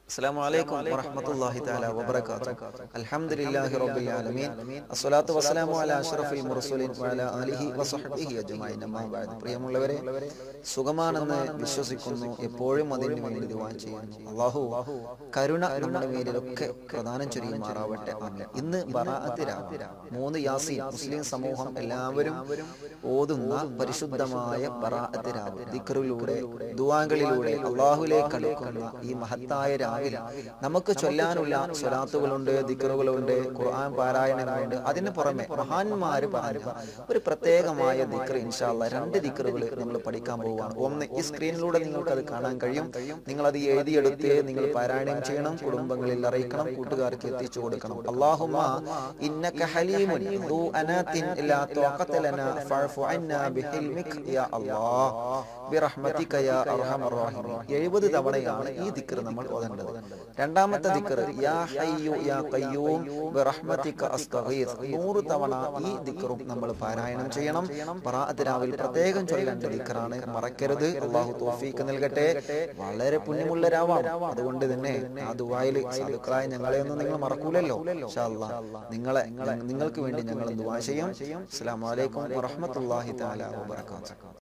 السلام عليكم ورحمة الله تعالى وبركاته الحمد لله رب العالمين الصلاة والسلام على أشرف المرسلين وعلى آله وصحبه أجمعين أما بعد പ്രിയമുള്ളവരെ സുഖമാണെന്ന് വിശ്വസിക്കുന്നു എപ്പോഴും അതിന് വേണ്ടി ദുആ ചെയ്യുന്നു അള്ളാഹു കരുണ നമ്മുടെ മേലിലൊക്കെ പ്രധാനം ചൊരിയുമാറാവട്ടെ ആമീൻ. ഇന്ന് ബറാഅത്ത് രാവ് മൂന്ന് യാസീൻ മുസ്ലിം സമൂഹം എല്ലാവരും ഓതുന്ന പരിശുദ്ധമായ ബറാഅത്ത് രാവ് ദിക്റിലൂടെ ദുആകളിലൂടെ അള്ളാഹുലേക്ക് അടുക്കുന്ന ഈ മഹത്തായ രാവിലെ നമുക്ക് ചൊല്ലാനുള്ള സ്വലാത്തുകളുണ്ട് ദിക്റുകളുണ്ട് ഖുർആൻ പാരായണങ്ങളുണ്ട് അതിന് പുറമെ മഹാന്മാര് പറഞ്ഞ ഒരു പ്രത്യേകമായ ദിക്ർ ഇൻഷാല്ല രണ്ട് ദിക്റുകൾ നമ്മൾ പഠിക്കാൻ പോവുകയാണ് ഒന്ന് ഈ സ്ക്രീനിലൂടെ നിങ്ങൾക്ക് അത് കാണാൻ കഴിയും നിങ്ങൾ അത് എഴുതിയെടുത്ത് നിങ്ങൾ പാരായണം ചെയ്യണം കുടുംബങ്ങളിൽ അറിയിക്കണം കൂട്ടുകാർക്ക് എത്തിച്ചു കൊടുക്കണം അല്ലാഹുമ്മ ഇന്നക ഹലീമുൻ ദൂ അനാത്തിൻ ലാ തുഖത ലനാ ഫഅഫു അന്നാ ബിഹിൽമിക യാ അല്ലാഹ് ബിറഹ്മതിക യാ അർഹമർ റഹീമീൻ 70 തവണയാണ് ഈ ദിക്ർ നമ്മൾ ഓതേണ്ടത് രണ്ടാമത്തെ ദിക്ർ യാ ഹയ്യു യാ ഖയ്യൂം ബിറഹ്മതിക അസ്തഗീസ് 100 തവണ ഈ ദിക്റും നമ്മൾ പാരായണം ചെയ്യണം ബറാഅത്ത് രാവിൽ പ്രത്യേകം ചൊല്ലേണ്ട ദിക്റാണ് മറക്കരുത് അള്ളാഹു തൗഫീഖ് നൽകട്ടെ വളരെ പുണ്യമുള്ള രാവാണ് അതുകൊണ്ട് തന്നെ ആ ദുആയിൽ സാധുക്കളായ ഞങ്ങളെ ഒന്നും നിങ്ങൾ മറക്കൂലല്ലോ ഇൻഷാ അല്ലാഹ് നിങ്ങളെ നിങ്ങൾക്ക് വേണ്ടി ഞങ്ങൾ ദുആ ചെയ്യും അസ്സലാമു അലൈക്കും വറഹ്മത്തുള്ളാഹി തആല വബറകാതുഹു